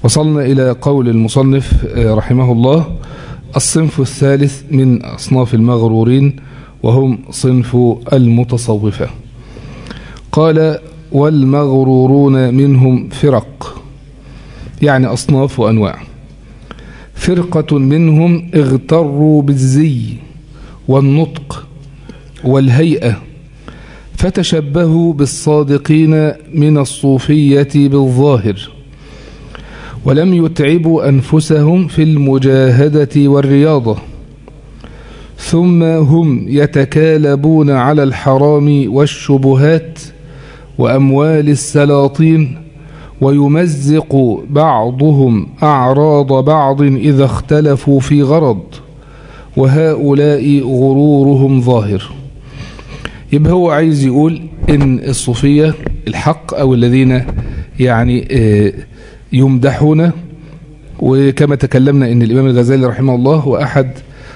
وصلنا إلى قول المصنف رحمه الله الصنف الثالث من أصناف المغرورين وهم صنف المتصوفة قال والمغرورون منهم فرق يعني أصناف وأنواع فرقة منهم اغتروا بالزي والنطق والهيئة فتشبهوا بالصادقين من الصوفية بالظاهر ولم يتعبوا أنفسهم في المجاهدة والرياضة ثم هم يتكالبون على الحرام والشبهات وأموال السلاطين ويمزق بعضهم أعراض بعض إذا اختلفوا في غرض وهؤلاء غرورهم ظاهر يبقى هو عايز يقول إن الصوفية الحق أو الذين يعني يمدحون وكما تكلمنا إن الإمام الغزالي رحمه الله هو أحد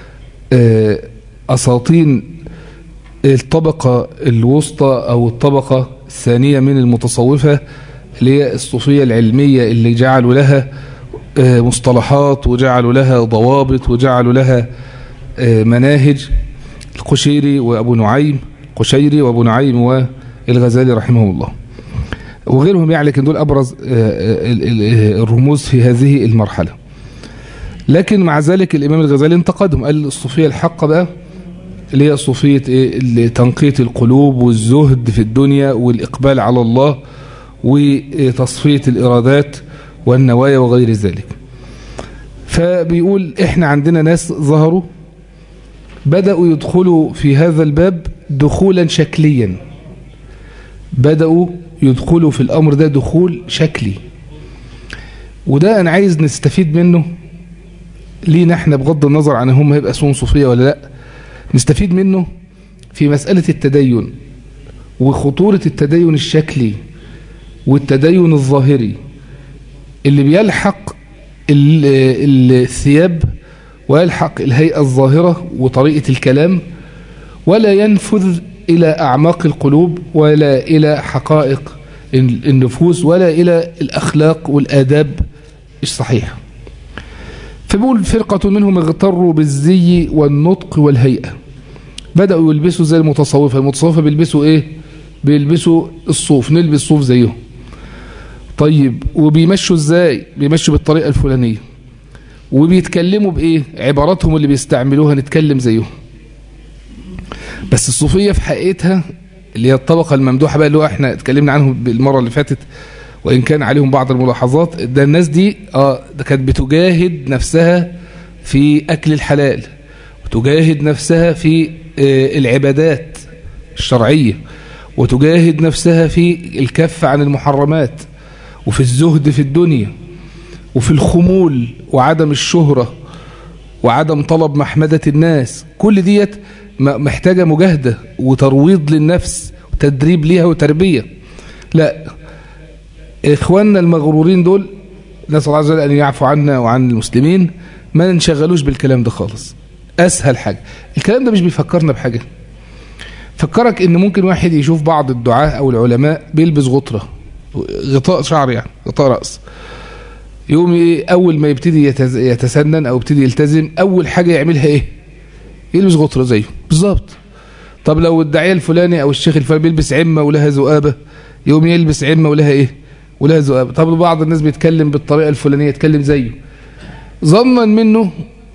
أساطين الطبقة الوسطى أو الطبقة الثانية من المتصوفة اللي هي الصوفية العلمية اللي جعلوا لها مصطلحات وجعلوا لها ضوابط وجعلوا لها مناهج القشيري وأبو نعيم قشيري وأبو نعيم والغزالي رحمه الله وغيرهم يعني لكن دول أبرز الرموز في هذه المرحلة لكن مع ذلك الإمام الغزالي انتقدهم قال الصوفية الحقة بقى اللي هي صوفية إيه تنقية القلوب والزهد في الدنيا والإقبال على الله وتصفية الإرادات والنوايا وغير ذلك فبيقول إحنا عندنا ناس ظهروا بدأوا يدخلوا في هذا الباب دخولا شكليا بدأوا يدخلوا في الأمر ده دخول شكلي وده أنا عايز نستفيد منه لينا احنا بغض النظر عن هم هيبقى اسمهم صوفية ولا لا نستفيد منه في مسألة التدين وخطورة التدين الشكلي والتدين الظاهري اللي بيلحق الثياب ويلحق الهيئة الظاهرة وطريقة الكلام ولا ينفذ إلى أعماق القلوب ولا إلى حقائق النفوس ولا إلى الأخلاق والآداب الصحيحة فبيقول فرقة منهم اغتروا بالزي والنطق والهيئة بدأوا يلبسوا زي المتصوفة المتصوفة بيلبسوا ايه بيلبسوا الصوف نلبس صوف زيهم طيب وبيمشوا ازاي بيمشوا بالطريقة الفلانية وبيتكلموا بايه عباراتهم اللي بيستعملوها نتكلم زيهم بس الصوفية في حقيقتها اللي هي الطبقة الممدوحة بقى اللي هو احنا اتكلمنا عنهم بالمرة اللي فاتت وإن كان عليهم بعض الملاحظات ده الناس دي اه ده كانت بتجاهد نفسها في أكل الحلال وتجاهد نفسها في آه العبادات الشرعية وتجاهد نفسها في الكف عن المحرمات وفي الزهد في الدنيا وفي الخمول وعدم الشهرة وعدم طلب محمدة الناس كل ديت محتاجة مجاهدة وترويض للنفس وتدريب ليها وتربية لا إخواننا المغرورين دول نسأل الله عز وجل أن يعفو عنا وعن المسلمين ما ننشغلوش بالكلام ده خالص أسهل حاجة الكلام ده مش بيفكرنا بحاجة فكرك ان ممكن واحد يشوف بعض الدعاة او العلماء بيلبس غطرة غطاء شعر يعني غطاء رأس يقوم ايه اول ما يبتدي يتسنن او يبتدي يلتزم اول حاجة يعملها ايه يلبس غطرة زيه بالظبط طب لو الداعية الفلاني او الشيخ الفلاني بيلبس عمة ولها ذؤابة يقوم يلبس عمة ولها ايه ولها ذؤابة طب بعض الناس بيتكلم بالطريقة الفلانية يتكلم زيه ظنا منه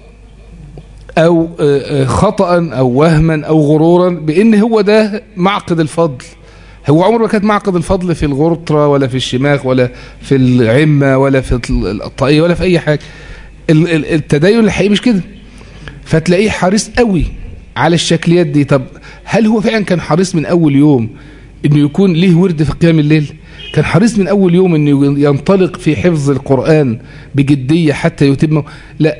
او خطأ او وهما او غرورا بان هو ده معقد الفضل هو عمره ما كانت معقد الفضل في الغرطرة ولا في الشماخ ولا في العمة ولا في الطاقية ولا في اي حاجة التدين الحقيقي مش كده فتلاقيه حريص قوي على الشكليات دي طب هل هو فعلا كان حريص من اول يوم انه يكون ليه ورد في قيام الليل كان حريص من اول يوم انه ينطلق في حفظ القرآن بجدية حتى يتمه لا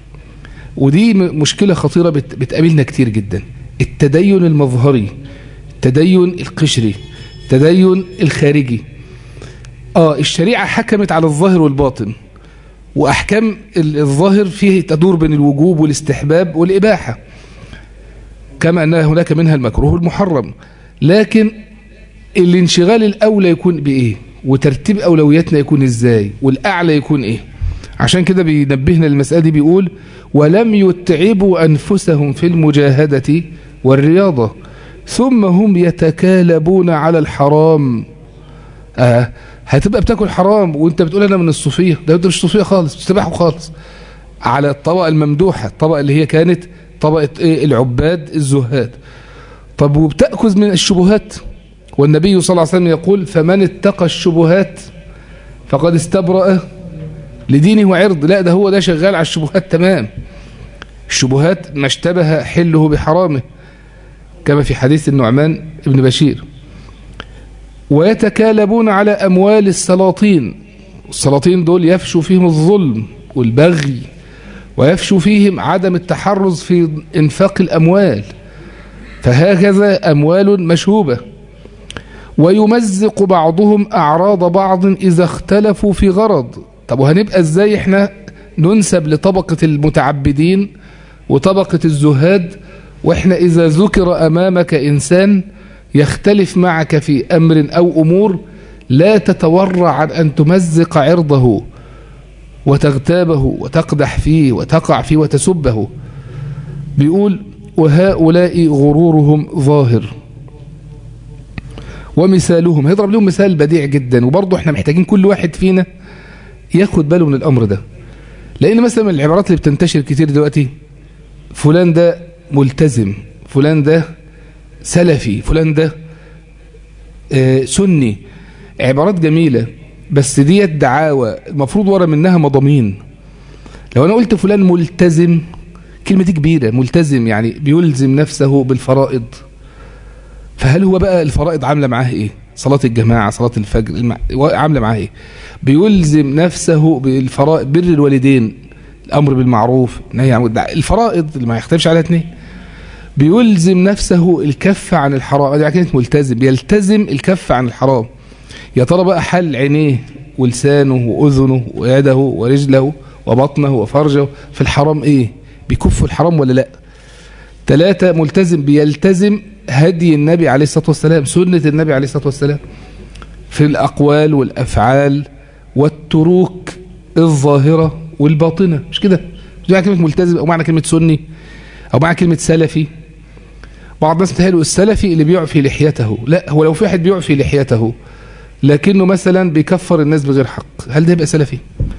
ودي مشكلة خطيرة بتقابلنا كتير جدا التدين المظهري التدين القشري التدين الخارجي اه الشريعة حكمت على الظاهر والباطن وأحكام الظاهر فيه تدور بين الوجوب والاستحباب والإباحة كما أن هناك منها المكروه والمحرم لكن الانشغال الأولى يكون بإيه وترتيب أولوياتنا يكون إزاي والأعلى يكون إيه عشان كده بينبهنا المسألة دي بيقول ولم يتعبوا أنفسهم في المجاهدة والرياضة ثم هم يتكالبون على الحرام آه هتبقى بتاكل حرام وانت بتقول انا من الصوفيه ده انت مش صوفيه خالص بتستباحوا خالص على الطبقه الممدوحه الطبقه اللي هي كانت طبقه ايه العباد الزهاد طب وبتاخذ من الشبهات والنبي صلى الله عليه وسلم يقول فمن اتقى الشبهات فقد استبرأ لدينه وعرض لا ده هو ده شغال على الشبهات تمام الشبهات ما اشتبه حله بحرامه كما في حديث النعمان ابن بشير ويتكالبون على أموال السلاطين السلاطين دول يفشو فيهم الظلم والبغي ويفشو فيهم عدم التحرز في انفاق الأموال فهكذا أموال مشهوبة ويمزق بعضهم أعراض بعض إذا اختلفوا في غرض طب وهنبقى ازاي احنا ننسب لطبقة المتعبدين وطبقة الزهاد واحنا إذا ذكر أمامك إنسان يختلف معك في أمر أو أمور لا تتورع عن أن تمزق عرضه وتغتابه وتقدح فيه وتقع فيه وتسبه بيقول وهؤلاء غرورهم ظاهر ومثالهم هيضرب لهم مثال بديع جدا وبرضه احنا محتاجين كل واحد فينا ياخد باله من الأمر ده لأن مثلا من العبارات اللي بتنتشر كتير دلوقتي فلان ده ملتزم فلان ده سلفي فلان ده آه سني عبارات جميلة بس ديت دعاوى المفروض ورا منها مضامين لو أنا قلت فلان ملتزم كلمة دي كبيرة ملتزم يعني بيلزم نفسه بالفرائض فهل هو بقى الفرائض عاملة معاه ايه صلاة الجماعة صلاة الفجر الم... عاملة معاه ايه بيلزم نفسه بالفرائض بر الوالدين الأمر بالمعروف نهي عن الفرائض اللي ما يختلفش عليها اثنين بيلزم نفسه الكف عن الحرام دي كلمة ملتزم بيلتزم الكف عن الحرام يا ترى بقى حل عينيه ولسانه وأذنه ويده ورجله وبطنه وفرجه في الحرام ايه بيكف الحرام ولا لا ثلاثة ملتزم بيلتزم هدي النبي عليه الصلاة والسلام سنة النبي عليه الصلاة والسلام في الأقوال والأفعال والتروك الظاهرة والباطنة مش كده مش معنى كلمة ملتزم أو معنى كلمة سني أو معنى كلمة سلفي بعض الناس متهيألوا السلفي اللي بيعفي لحيته لا هو لو في واحد بيعفي لحيته لكنه مثلا بيكفر الناس بغير حق هل ده يبقى سلفي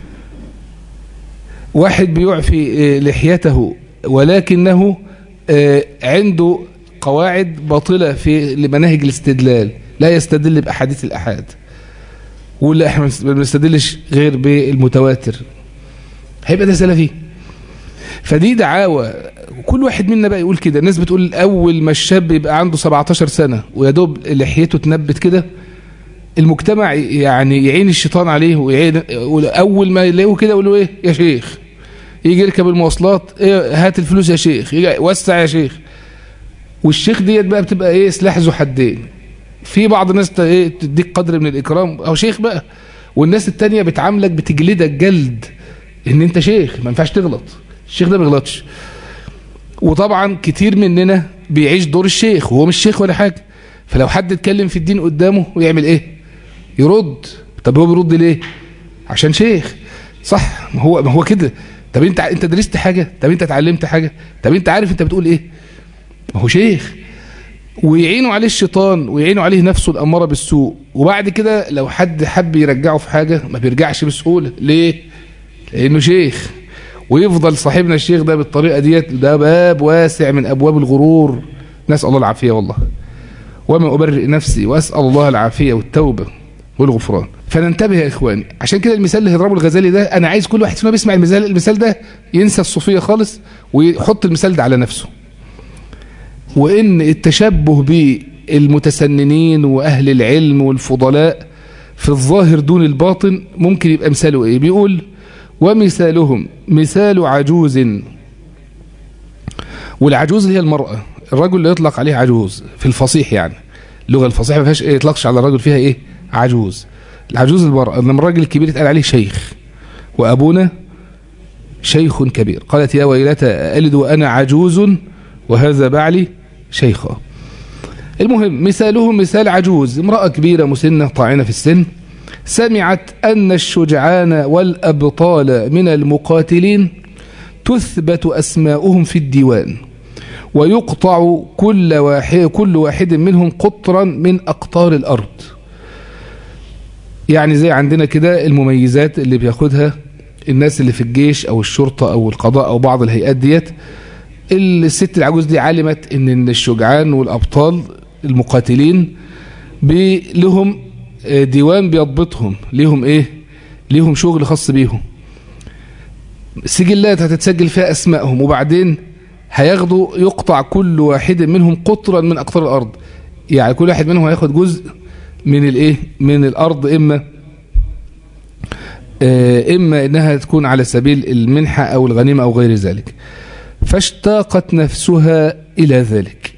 واحد بيعفي لحيته ولكنه عنده قواعد باطلة في لمناهج الاستدلال لا يستدل بأحاديث الأحاد ولا احنا ما بنستدلش غير بالمتواتر هيبقى ده سلفي فدي دعاوى كل واحد منا بقى يقول كده الناس بتقول اول ما الشاب يبقى عنده 17 سنة ويا دوب لحيته تنبت كده المجتمع يعني يعين الشيطان عليه ويعين اول ما يلاقوه كده يقولوا ايه يا شيخ يجي يركب المواصلات ايه هات الفلوس يا شيخ يجي وسع يا شيخ والشيخ ديت بقى بتبقى ايه سلاح ذو حدين في بعض الناس ايه تديك قدر من الاكرام او شيخ بقى والناس التانية بتعاملك بتجلدك جلد ان انت شيخ ما ينفعش تغلط الشيخ ده ما بيغلطش وطبعا كتير مننا بيعيش دور الشيخ وهو مش شيخ ولا حاجة فلو حد اتكلم في الدين قدامه ويعمل ايه يرد طب هو بيرد ليه عشان شيخ صح ما هو ما هو كده طب انت انت درست حاجة طب انت اتعلمت حاجة طب انت عارف انت بتقول ايه ما هو شيخ ويعينوا عليه الشيطان ويعينوا عليه نفسه الأمارة بالسوء وبعد كده لو حد حب يرجعه في حاجة ما بيرجعش بسهولة ليه لأنه شيخ ويفضل صاحبنا الشيخ ده بالطريقة ديت ده باب واسع من أبواب الغرور نسأل الله العافية والله وما أبرئ نفسي وأسأل الله العافية والتوبة والغفران فننتبه يا إخواني عشان كده المثال اللي هيضربه الغزالي ده أنا عايز كل واحد فينا بيسمع المثال المثال ده ينسى الصوفية خالص ويحط المثال ده على نفسه وإن التشبه بالمتسننين وأهل العلم والفضلاء في الظاهر دون الباطن ممكن يبقى مثاله إيه بيقول ومثالهم مثال عجوز والعجوز هي المرأة الرجل اللي يطلق عليه عجوز في الفصيح يعني اللغة الفصيحة ما فيهاش ايه يطلقش على الرجل فيها ايه عجوز العجوز المرأة لما الراجل الكبير يتقال عليه شيخ وأبونا شيخ كبير قالت يا ويلتى ألد وأنا عجوز وهذا بعلي شيخا المهم مثالهم مثال عجوز امرأة كبيرة مسنة طاعنة في السن سمعت أن الشجعان والأبطال من المقاتلين تثبت أسماؤهم في الديوان ويقطع كل واحد, كل واحد منهم قطرا من أقطار الأرض يعني زي عندنا كده المميزات اللي بياخدها الناس اللي في الجيش أو الشرطة أو القضاء أو بعض الهيئات ديت الست العجوز دي علمت ان الشجعان والأبطال المقاتلين لهم ديوان بيضبطهم ليهم ايه ليهم شغل خاص بيهم سجلات هتتسجل فيها اسمائهم وبعدين هياخدوا يقطع كل واحد منهم قطرا من اقطار الارض يعني كل واحد منهم هياخد جزء من الايه من الارض اما اما انها تكون على سبيل المنحة او الغنيمة او غير ذلك فاشتاقت نفسها الى ذلك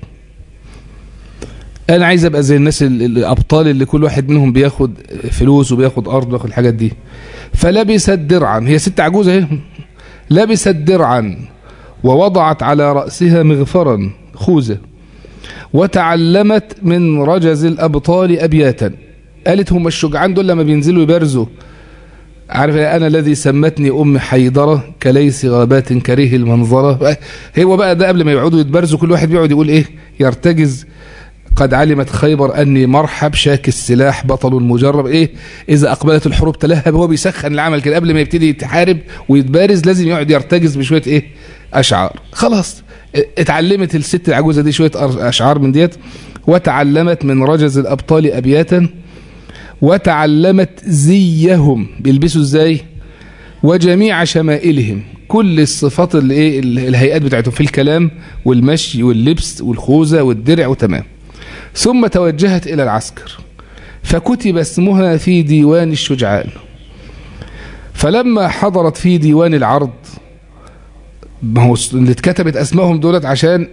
انا عايز ابقى زي الناس الابطال اللي كل واحد منهم بياخد فلوس وبياخد ارض وبياخد الحاجات دي فلبست درعا هي ست عجوز اهي لبست درعا ووضعت على رأسها مغفرا خوذة وتعلمت من رجز الأبطال أبياتا قالت هم الشجعان دول لما بينزلوا يبرزوا عارف أنا الذي سمتني أم حيدرة كليس غابات كريه المنظرة هو بقى ده قبل ما يقعدوا يتبرزوا كل واحد بيقعد يقول إيه يرتجز قد علمت خيبر أني مرحب شاك السلاح بطل مجرب إيه إذا أقبلت الحروب تلهب هو بيسخن العمل كده قبل ما يبتدي يتحارب ويتبارز لازم يقعد يرتجز بشوية إيه أشعار خلاص اتعلمت الست العجوزة دي شوية أشعار من ديت وتعلمت من رجز الأبطال أبياتا وتعلمت زيهم بيلبسوا ازاي وجميع شمائلهم كل الصفات اللي ايه الهيئات بتاعتهم في الكلام والمشي واللبس والخوذه والدرع وتمام ثم توجهت الى العسكر فكتب اسمها في ديوان الشجعان فلما حضرت في ديوان العرض ما هو اللي اتكتبت اسمائهم دولت عشان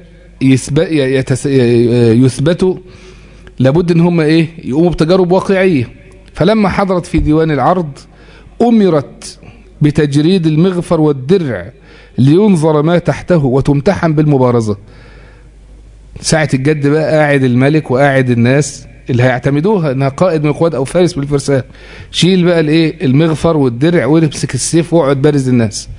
يثبتوا لابد ان هم ايه يقوموا بتجارب واقعيه فلما حضرت في ديوان العرض امرت بتجريد المغفر والدرع لينظر ما تحته وتمتحن بالمبارزه ساعه الجد بقى قاعد الملك وقاعد الناس اللي هيعتمدوها انها قائد من القوات او فارس بالفرسان شيل بقى الايه المغفر والدرع وامسك السيف واقعد بارز الناس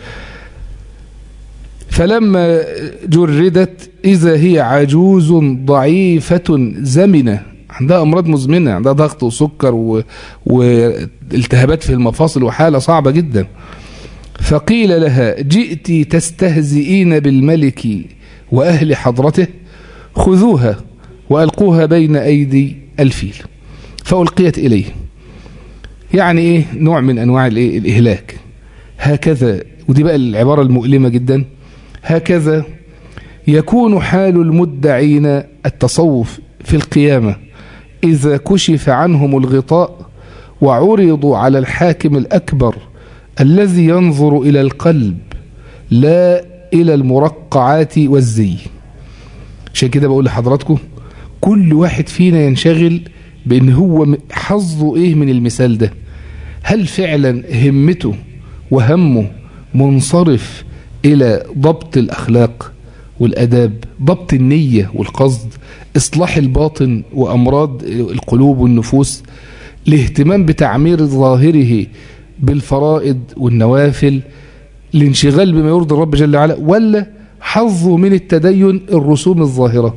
فلما جردت إذا هي عجوز ضعيفة زمنة عندها أمراض مزمنة عندها ضغط وسكر و... والتهابات في المفاصل وحالة صعبة جدا فقيل لها جئت تستهزئين بالملك وأهل حضرته خذوها وألقوها بين أيدي الفيل فألقيت إليه يعني إيه نوع من أنواع الإيه الإهلاك هكذا ودي بقى العبارة المؤلمة جدا هكذا يكون حال المدعين التصوف في القيامة إذا كشف عنهم الغطاء وعرضوا على الحاكم الأكبر الذي ينظر إلى القلب لا إلى المرقعات والزي عشان كده بقول لحضراتكم كل واحد فينا ينشغل بأن هو حظه إيه من المثال ده هل فعلا همته وهمه منصرف إلى ضبط الأخلاق والأداب ضبط النية والقصد إصلاح الباطن وأمراض القلوب والنفوس الاهتمام بتعمير ظاهره بالفرائض والنوافل الانشغال بما يرضي الرب جل وعلا ولا حظه من التدين الرسوم الظاهرة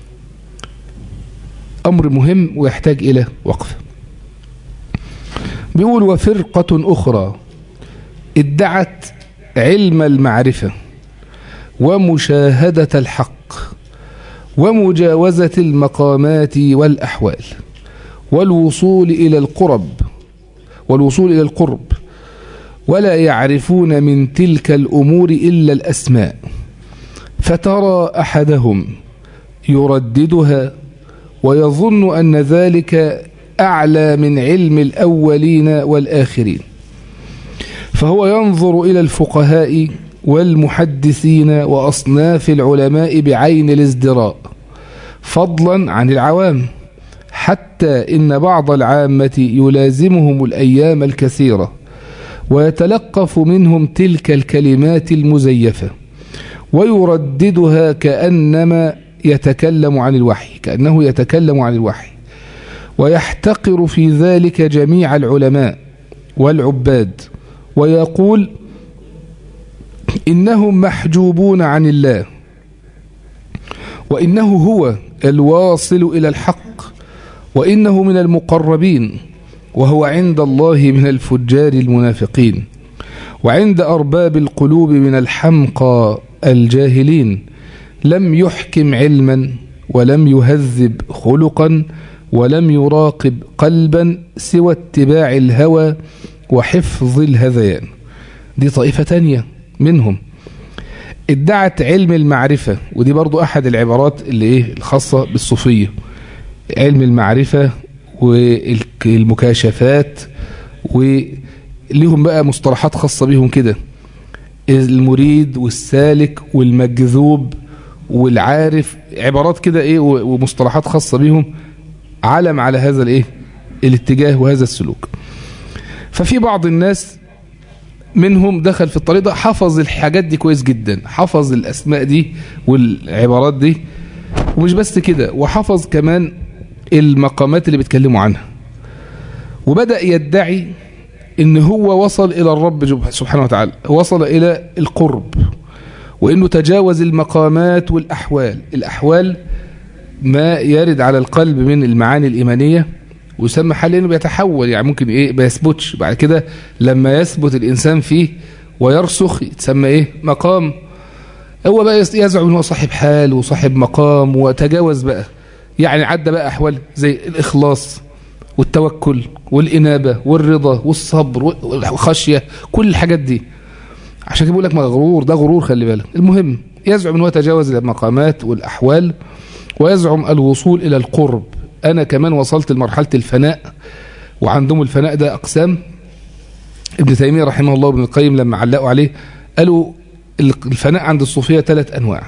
أمر مهم ويحتاج إلى وقفة بيقول وفرقة أخرى ادعت علم المعرفة ومشاهدة الحق ومجاوزة المقامات والأحوال والوصول إلى القرب والوصول إلى القرب ولا يعرفون من تلك الأمور إلا الأسماء فترى أحدهم يرددها ويظن أن ذلك أعلى من علم الأولين والآخرين فهو ينظر إلى الفقهاء والمحدثين وأصناف العلماء بعين الازدراء فضلا عن العوام حتى إن بعض العامة يلازمهم الأيام الكثيرة ويتلقف منهم تلك الكلمات المزيفة ويرددها كأنما يتكلم عن الوحي كأنه يتكلم عن الوحي ويحتقر في ذلك جميع العلماء والعباد ويقول إنهم محجوبون عن الله وإنه هو الواصل إلى الحق وإنه من المقربين وهو عند الله من الفجار المنافقين وعند أرباب القلوب من الحمقى الجاهلين لم يحكم علما ولم يهذب خلقا ولم يراقب قلبا سوى اتباع الهوى وحفظ الهذيان دي طائفة تانية منهم ادعت علم المعرفة ودي برضو أحد العبارات اللي إيه الخاصة بالصوفية علم المعرفة والمكاشفات وليهم بقى مصطلحات خاصة بيهم كده المريد والسالك والمجذوب والعارف عبارات كده ايه ومصطلحات خاصة بيهم علم على هذا الايه الاتجاه وهذا السلوك ففي بعض الناس منهم دخل في الطريق ده حفظ الحاجات دي كويس جدا حفظ الاسماء دي والعبارات دي ومش بس كده وحفظ كمان المقامات اللي بيتكلموا عنها وبدأ يدعي ان هو وصل الى الرب سبحانه وتعالى وصل الى القرب وانه تجاوز المقامات والاحوال الاحوال ما يرد على القلب من المعاني الايمانيه ويسمى حال انه بيتحول يعني ممكن ايه ما يثبتش بعد كده لما يثبت الانسان فيه ويرسخ يتسمى ايه مقام هو بقى يزعم ان هو صاحب حال وصاحب مقام وتجاوز بقى يعني عدى بقى احوال زي الاخلاص والتوكل والانابه والرضا والصبر والخشيه كل الحاجات دي عشان كده بيقول لك مغرور ده غرور خلي بالك المهم يزعم ان هو تجاوز المقامات والاحوال ويزعم الوصول الى القرب انا كمان وصلت لمرحله الفناء وعندهم الفناء ده اقسام ابن تيميه رحمه الله وابن القيم لما علقوا عليه قالوا الفناء عند الصوفيه ثلاث انواع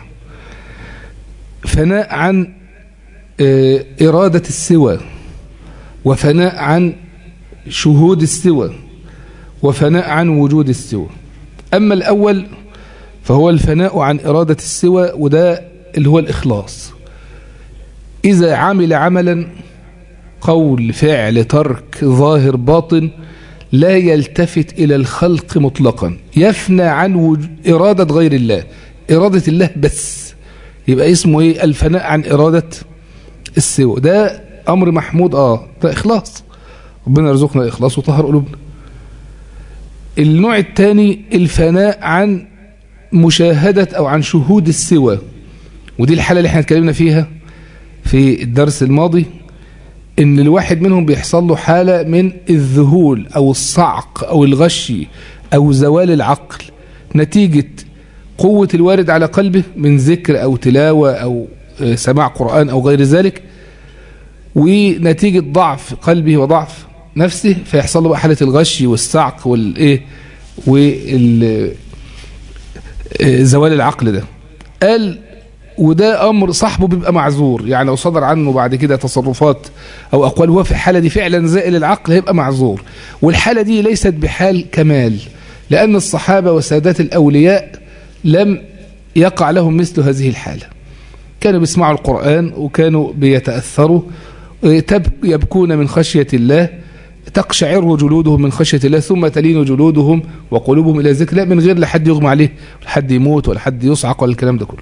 فناء عن اراده السوى وفناء عن شهود السوى وفناء عن وجود السوى أما الأول فهو الفناء عن إرادة السوى وده اللي هو الإخلاص إذا عمل عملا قول فعل ترك ظاهر باطن لا يلتفت إلى الخلق مطلقا يفنى عن إرادة غير الله إرادة الله بس يبقى اسمه إيه الفناء عن إرادة السوى ده أمر محمود آه ده إخلاص ربنا يرزقنا الإخلاص وطهر قلوبنا النوع الثاني الفناء عن مشاهدة أو عن شهود السوى ودي الحالة اللي احنا اتكلمنا فيها في الدرس الماضي ان الواحد منهم بيحصل له حالة من الذهول أو الصعق أو الغشي أو زوال العقل نتيجة قوة الوارد على قلبه من ذكر أو تلاوة أو سماع قرآن أو غير ذلك ونتيجة ضعف قلبه وضعف نفسه فيحصل له بقى حالة الغشي والصعق والايه وال زوال العقل ده قال وده امر صاحبه بيبقى معذور يعني لو صدر عنه بعد كده تصرفات او اقوال هو في الحاله دي فعلا زائل العقل هيبقى معذور والحاله دي ليست بحال كمال لان الصحابه وسادات الاولياء لم يقع لهم مثل هذه الحاله كانوا بيسمعوا القران وكانوا بيتاثروا يبكون من خشيه الله تقشعر جلودهم من خشية الله ثم تلين جلودهم وقلوبهم إلى ذكر الله من غير لحد يغمى عليه لحد يموت ولا حد يصعق ولا الكلام ده كله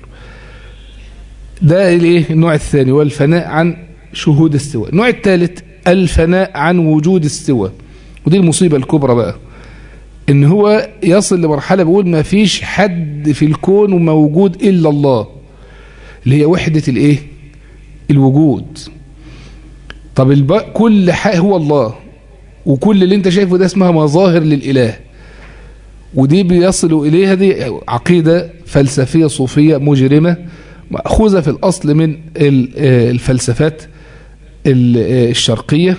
ده الايه النوع الثاني والفناء عن شهود السوى النوع الثالث الفناء عن وجود السوى ودي المصيبة الكبرى بقى ان هو يصل لمرحلة بيقول ما فيش حد في الكون موجود إلا الله اللي هي وحدة الايه الوجود طب الب... كل حق هو الله وكل اللي انت شايفه ده اسمها مظاهر للإله ودي بيصلوا إليها دي عقيدة فلسفية صوفية مجرمة مأخوذة في الأصل من الفلسفات الشرقية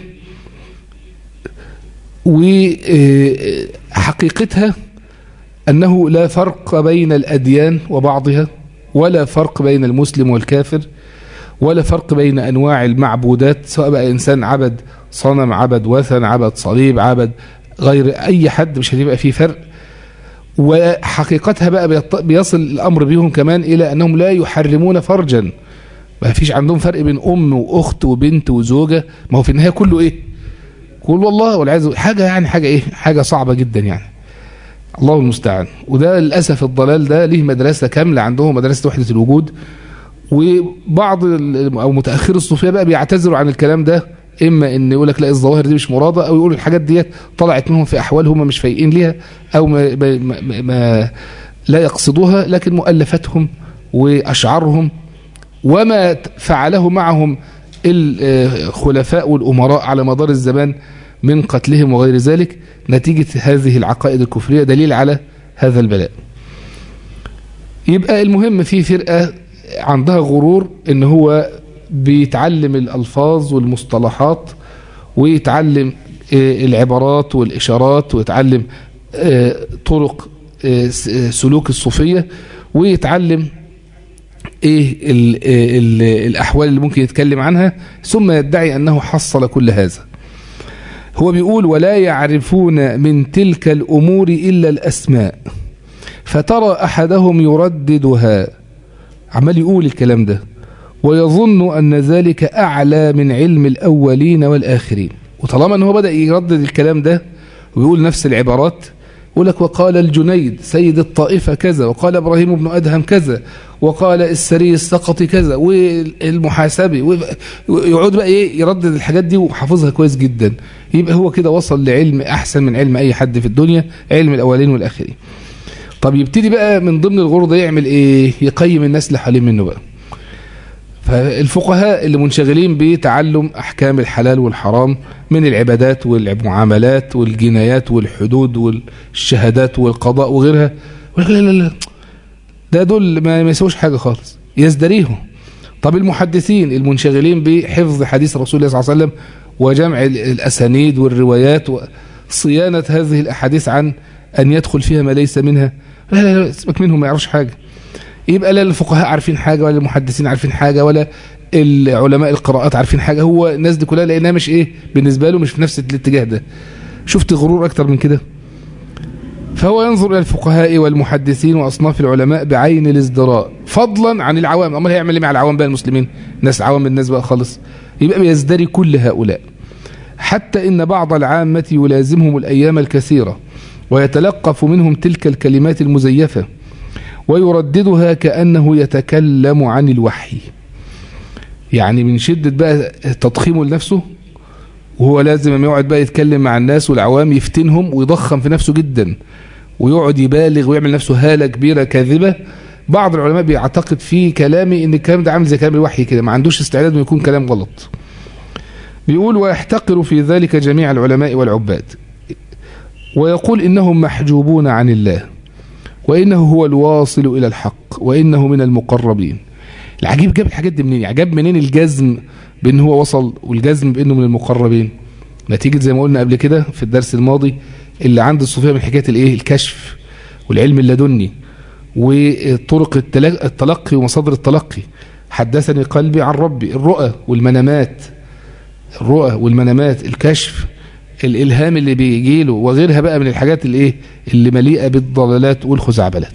وحقيقتها أنه لا فرق بين الأديان وبعضها ولا فرق بين المسلم والكافر ولا فرق بين أنواع المعبودات سواء بقى إنسان عبد صنم عبد وثن عبد صليب عبد غير أي حد مش هتبقى فيه فرق وحقيقتها بقى بيصل الأمر بهم كمان إلى أنهم لا يحرمون فرجا ما فيش عندهم فرق بين ام واخت وبنت وزوجه ما هو في النهايه كله ايه قول والله والعياذ حاجه يعني حاجه ايه حاجه صعبه جدا يعني الله المستعان وده للاسف الضلال ده ليه مدرسه كامله عندهم مدرسه وحده الوجود وبعض او متاخر الصوفيه بقى بيعتذروا عن الكلام ده اما ان يقول لك لا الظواهر دي مش مراده او يقول الحاجات ديت طلعت منهم في احوال هم مش فايقين ليها او ما, ما, ما, ما لا يقصدوها لكن مؤلفاتهم واشعارهم وما فعله معهم الخلفاء والامراء على مدار الزمان من قتلهم وغير ذلك نتيجة هذه العقائد الكفرية دليل على هذا البلاء يبقى المهم في فرقة عندها غرور ان هو بيتعلم الألفاظ والمصطلحات ويتعلم العبارات والإشارات ويتعلم طرق سلوك الصوفية ويتعلم ايه ال ال الأحوال اللي ممكن يتكلم عنها ثم يدعي أنه حصل كل هذا هو بيقول ولا يعرفون من تلك الأمور إلا الأسماء فترى أحدهم يرددها عمال يقول الكلام ده ويظن أن ذلك أعلى من علم الأولين والآخرين وطالما أنه بدأ يردد الكلام ده ويقول نفس العبارات يقول لك وقال الجنيد سيد الطائفة كذا وقال إبراهيم بن أدهم كذا وقال السري السقطي كذا والمحاسبي ويقعد بقى ايه يردد الحاجات دي وحافظها كويس جدا يبقى هو كده وصل لعلم أحسن من علم أي حد في الدنيا علم الأولين والآخرين طب يبتدي بقى من ضمن الغرور ده يعمل ايه يقيم الناس اللي حوالين منه بقى فالفقهاء اللي منشغلين بتعلم أحكام الحلال والحرام من العبادات والمعاملات والجنايات والحدود والشهادات والقضاء وغيرها لا لا لا ده دول ما يسويش حاجة خالص يزدريهم طب المحدثين المنشغلين بحفظ حديث رسول الله صلى الله عليه وسلم وجمع الأسانيد والروايات وصيانة هذه الأحاديث عن أن يدخل فيها ما ليس منها لا لا لا سيبك منهم ما يعرفش حاجة يبقى لا الفقهاء عارفين حاجة ولا المحدثين عارفين حاجة ولا العلماء القراءات عارفين حاجة هو الناس دي كلها لأنها مش إيه بالنسبة له مش في نفس الاتجاه ده شفت غرور أكتر من كده فهو ينظر إلى الفقهاء والمحدثين وأصناف العلماء بعين الازدراء فضلا عن العوام أمال هيعمل إيه مع العوام بقى المسلمين ناس عوام الناس بقى خالص يبقى بيزدري كل هؤلاء حتى إن بعض العامة يلازمهم الأيام الكثيرة ويتلقف منهم تلك الكلمات المزيفة ويرددها كأنه يتكلم عن الوحي يعني من شدة بقى تضخيمه لنفسه وهو لازم لما يقعد بقى يتكلم مع الناس والعوام يفتنهم ويضخم في نفسه جدا ويقعد يبالغ ويعمل نفسه هالة كبيرة كاذبة بعض العلماء بيعتقد في كلامي ان الكلام ده عامل زي كلام الوحي كده ما عندوش استعداد انه يكون كلام غلط بيقول ويحتقر في ذلك جميع العلماء والعباد ويقول إنهم محجوبون عن الله وإنه هو الواصل إلى الحق وإنه من المقربين العجيب جاب الحاجات دي منين جاب منين الجزم بأنه هو وصل والجزم بأنه من المقربين نتيجة زي ما قلنا قبل كده في الدرس الماضي اللي عند الصوفية من حكاية الايه الكشف والعلم اللدني وطرق التلقي ومصادر التلقي حدثني قلبي عن ربي الرؤى والمنامات الرؤى والمنامات الكشف الالهام اللي بيجي له وغيرها بقى من الحاجات اللي ايه اللي مليئه بالضلالات والخزعبلات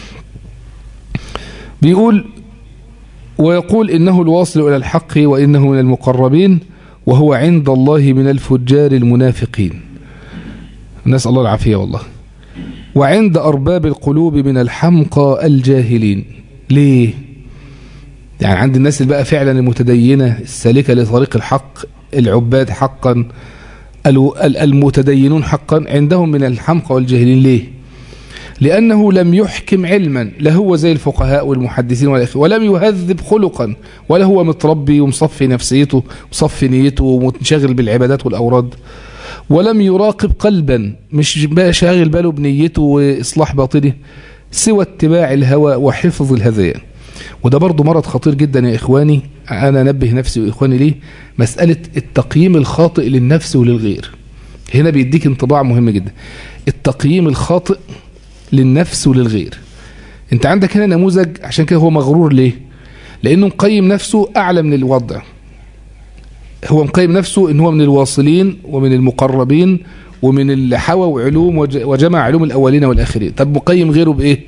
بيقول ويقول انه الواصل الى الحق وانه من المقربين وهو عند الله من الفجار المنافقين نسال الله العافيه والله وعند ارباب القلوب من الحمقى الجاهلين ليه يعني عند الناس اللي بقى فعلا المتدينه السالكه لطريق الحق العباد حقا المتدينون حقا عندهم من الحمقى والجاهلين ليه لأنه لم يحكم علما لا هو زي الفقهاء والمحدثين والأخير ولم يهذب خلقا ولا هو متربي ومصفي نفسيته مصفي نيته ومنشغل بالعبادات والأوراد ولم يراقب قلبا مش بقى شاغل باله بنيته وإصلاح باطنه سوى اتباع الهوى وحفظ الهذيان وده برضو مرض خطير جدا يا إخواني أنا نبه نفسي وإخواني ليه مسألة التقييم الخاطئ للنفس وللغير هنا بيديك انطباع مهم جدا التقييم الخاطئ للنفس وللغير انت عندك هنا نموذج عشان كده هو مغرور ليه لأنه مقيم نفسه أعلى من الوضع هو مقيم نفسه ان هو من الواصلين ومن المقربين ومن اللي حوى علوم وجمع علوم الأولين والآخرين طب مقيم غيره بإيه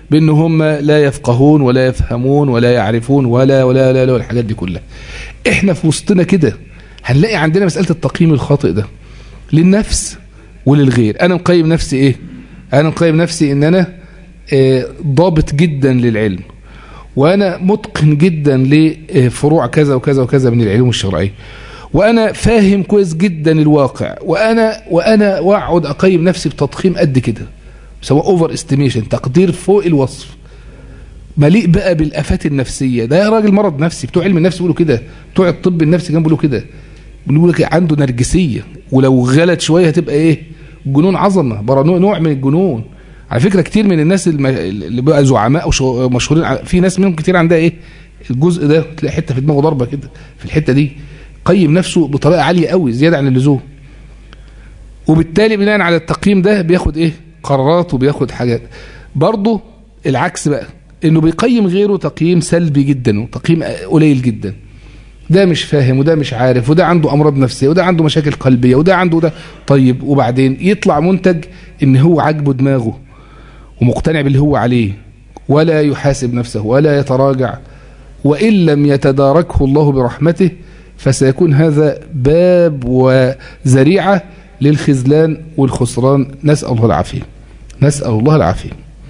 بان هم لا يفقهون ولا يفهمون ولا يعرفون ولا ولا لا, لا والحاجات دي كلها احنا في وسطنا كده هنلاقي عندنا مسألة التقييم الخاطئ ده للنفس وللغير انا مقيم نفسي ايه انا مقيم نفسي ان انا آه، ضابط جدا للعلم وانا متقن جدا لفروع كذا وكذا وكذا من العلوم الشرعيه وانا فاهم كويس جدا الواقع وانا وانا واقعد اقيم نفسي بتضخيم قد كده سواء اوفر استيميشن تقدير فوق الوصف مليء بقى بالافات النفسيه ده يا راجل مرض نفسي بتوع علم النفس بيقولوا كده بتوع الطب النفسي كانوا بيقولوا كده بيقولوا لك عنده نرجسيه ولو غلت شويه هتبقى ايه جنون عظمه برانو نوع من الجنون على فكره كتير من الناس الم- اللي بقى زعماء ومشهورين في ناس منهم كتير عندها ايه الجزء ده تلاقي حته في دماغه ضربه كده في الحته دي قيم نفسه بطريقه عاليه قوي زياده عن اللزوم وبالتالي بناء على التقييم ده بياخد ايه قرارات وبياخد حاجات برضه العكس بقى انه بيقيم غيره تقييم سلبي جدا وتقييم قليل جدا ده مش فاهم وده مش عارف وده عنده امراض نفسيه وده عنده مشاكل قلبيه وده عنده ده طيب وبعدين يطلع منتج ان هو عاجبه دماغه ومقتنع باللي هو عليه ولا يحاسب نفسه ولا يتراجع وان لم يتداركه الله برحمته فسيكون هذا باب وذريعه للخذلان والخسران نسال الله العافيه نسال الله العافيه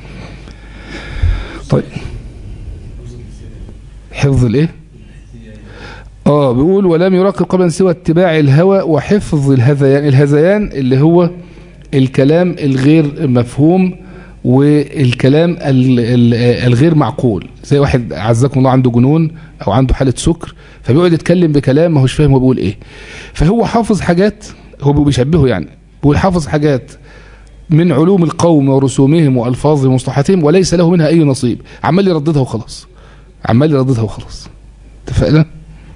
طيب حفظ الايه اه بيقول ولم يراقب قبلا سوى اتباع الهوى وحفظ الهذيان الهذيان اللي هو الكلام الغير مفهوم والكلام ال- ال- الغير معقول زي واحد عزكم الله عنده جنون او عنده حالة سكر فبيقعد يتكلم بكلام ما هوش فاهم هو بيقول ايه فهو حافظ حاجات هو بيشبهه يعني بيقول حافظ حاجات من علوم القوم ورسومهم والفاظهم ومصطلحاتهم وليس له منها اي نصيب عمال يرددها وخلاص عمال يرددها وخلاص اتفقنا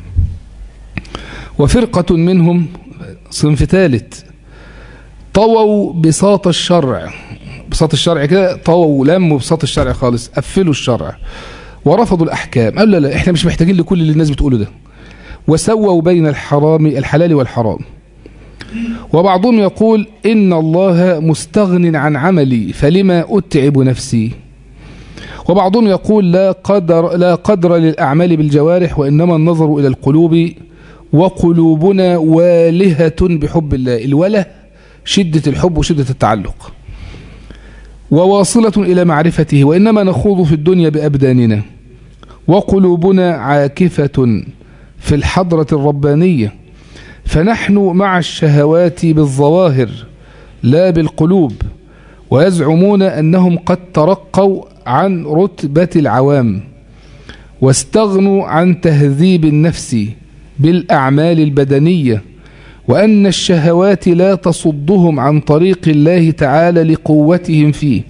وفرقة منهم صنف ثالث طووا بساط الشرع بساط الشرع كده طووا لموا بساط الشرع خالص قفلوا الشرع ورفضوا الأحكام قالوا لا لا احنا مش محتاجين لكل اللي الناس بتقوله ده وسووا بين الحرام الحلال والحرام وبعضهم يقول إن الله مستغن عن عملي فلما أتعب نفسي وبعضهم يقول لا قدر لا قدر للأعمال بالجوارح وإنما النظر إلى القلوب وقلوبنا والهة بحب الله الوله شدة الحب وشدة التعلق وواصلة إلى معرفته وإنما نخوض في الدنيا بأبداننا وقلوبنا عاكفة في الحضرة الربانية فنحن مع الشهوات بالظواهر لا بالقلوب ويزعمون أنهم قد ترقوا عن رتبة العوام واستغنوا عن تهذيب النفس بالأعمال البدنية وأن الشهوات لا تصدهم عن طريق الله تعالى لقوتهم فيه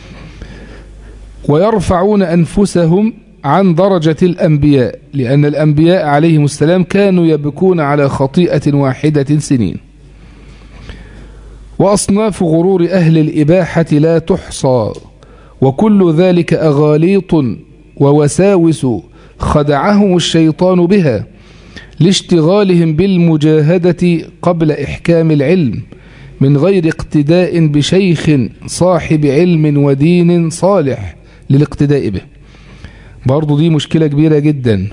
ويرفعون أنفسهم عن درجة الأنبياء لأن الأنبياء عليهم السلام كانوا يبكون على خطيئة واحدة سنين وأصناف غرور أهل الإباحة لا تحصى وكل ذلك أغاليط ووساوس خدعهم الشيطان بها لاشتغالهم بالمجاهدة قبل إحكام العلم من غير اقتداء بشيخ صاحب علم ودين صالح للاقتداء به برضو دي مشكلة كبيرة جدا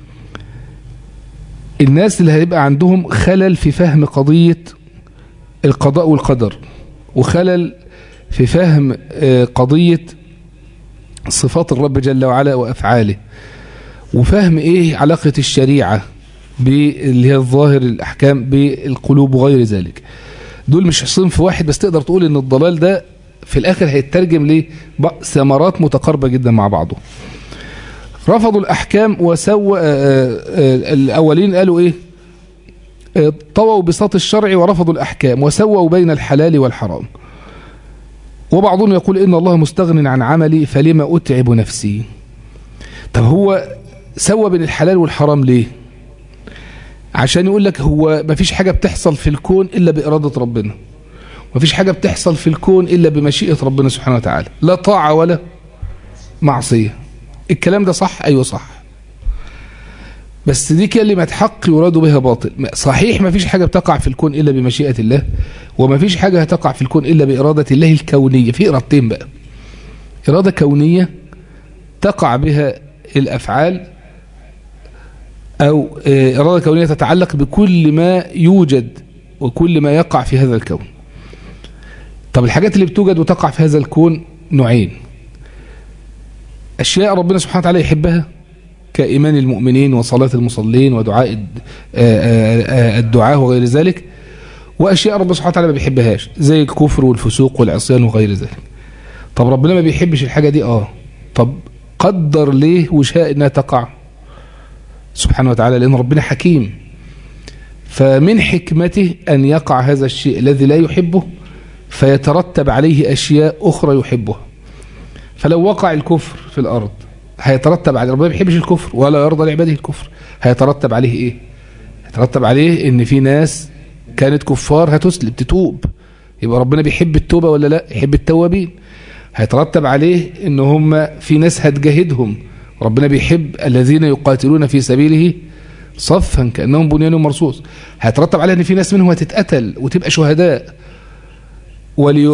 الناس اللي هيبقى عندهم خلل في فهم قضية القضاء والقدر وخلل في فهم قضية صفات الرب جل وعلا وأفعاله وفهم إيه علاقة الشريعة اللي هي الظاهر الأحكام بالقلوب وغير ذلك دول مش صنف واحد بس تقدر تقول ان الضلال ده في الآخر هيترجم لثمرات متقاربة جدا مع بعضه رفضوا الأحكام وسوى الأولين قالوا إيه طووا بساط الشرع ورفضوا الأحكام وسووا بين الحلال والحرام وبعضهم يقول إن الله مستغن عن عملي فلما أتعب نفسي طب هو سوى بين الحلال والحرام ليه عشان يقول لك هو مفيش حاجة بتحصل في الكون إلا بإرادة ربنا مفيش حاجة بتحصل في الكون إلا بمشيئة ربنا سبحانه وتعالى لا طاعة ولا معصية الكلام ده صح أيوة صح بس دي كلمة حق يراد بها باطل صحيح ما فيش حاجة بتقع في الكون إلا بمشيئة الله وما فيش حاجة هتقع في الكون إلا بإرادة الله الكونية في إرادتين بقى إرادة كونية تقع بها الأفعال أو إرادة كونية تتعلق بكل ما يوجد وكل ما يقع في هذا الكون طب الحاجات اللي بتوجد وتقع في هذا الكون نوعين أشياء ربنا سبحانه وتعالى يحبها كإيمان المؤمنين وصلاة المصلين ودعاء الدعاء وغير ذلك وأشياء ربنا سبحانه وتعالى ما بيحبهاش زي الكفر والفسوق والعصيان وغير ذلك طب ربنا ما بيحبش الحاجة دي آه طب قدر ليه وشاء انها تقع سبحانه وتعالى لأن ربنا حكيم فمن حكمته أن يقع هذا الشيء الذي لا يحبه فيترتب عليه أشياء أخرى يحبها فلو وقع الكفر في الأرض هيترتب عليه ربنا ما بيحبش الكفر ولا يرضى لعباده الكفر هيترتب عليه إيه هيترتب عليه إن في ناس كانت كفار هتسلم تتوب يبقى ربنا بيحب التوبة ولا لا يحب التوابين هيترتب عليه ان هم في ناس هتجاهدهم ربنا بيحب الذين يقاتلون في سبيله صفا كأنهم بنيان مرصوص هيترتب عليه ان في ناس منهم هتتقتل وتبقى شهداء ولي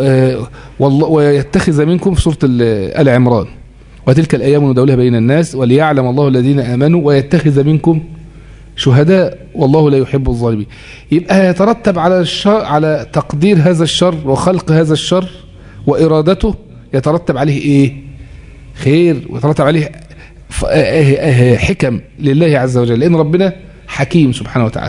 ويتخذ منكم في سورة آل عمران وتلك الأيام ندولها بين الناس وليعلم الله الذين آمنوا ويتخذ منكم شهداء والله لا يحب الظالمين يبقى هيترتب على الشر على تقدير هذا الشر وخلق هذا الشر وإرادته يترتب عليه إيه خير ويترتب عليه حكم لله عز وجل لأن ربنا حكيم سبحانه وتعالى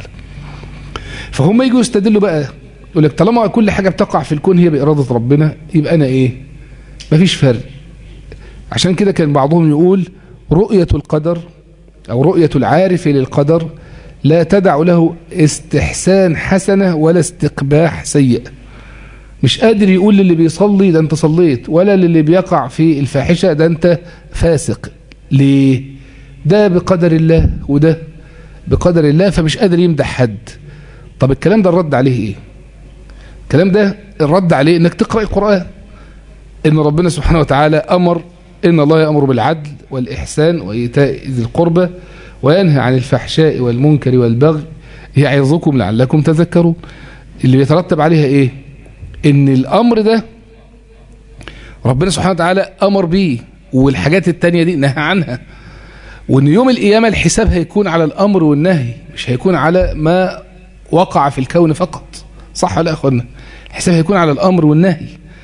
فهم يجوا يستدلوا بقى يقول لك طالما كل حاجة بتقع في الكون هي بإرادة ربنا يبقى أنا إيه مفيش فرق عشان كده كان بعضهم يقول رؤية القدر أو رؤية العارف للقدر لا تدع له استحسان حسنة ولا استقباح سيئة مش قادر يقول للي بيصلي ده انت صليت ولا للي بيقع في الفاحشة ده انت فاسق ليه ده بقدر الله وده بقدر الله فمش قادر يمدح حد طب الكلام ده الرد عليه ايه الكلام ده الرد عليه انك تقرأ القرآن ان ربنا سبحانه وتعالى امر ان الله يأمر بالعدل والإحسان وإيتاء ذي القربى وينهى عن الفحشاء والمنكر والبغي يعظكم لعلكم تذكرون اللي بيترتب عليها ايه ان الامر ده ربنا سبحانه وتعالى امر بيه والحاجات التانية دي نهى عنها وان يوم القيامة الحساب هيكون على الامر والنهي مش هيكون على ما وقع في الكون فقط صح ولا اخوانا الحساب هيكون على الامر والنهي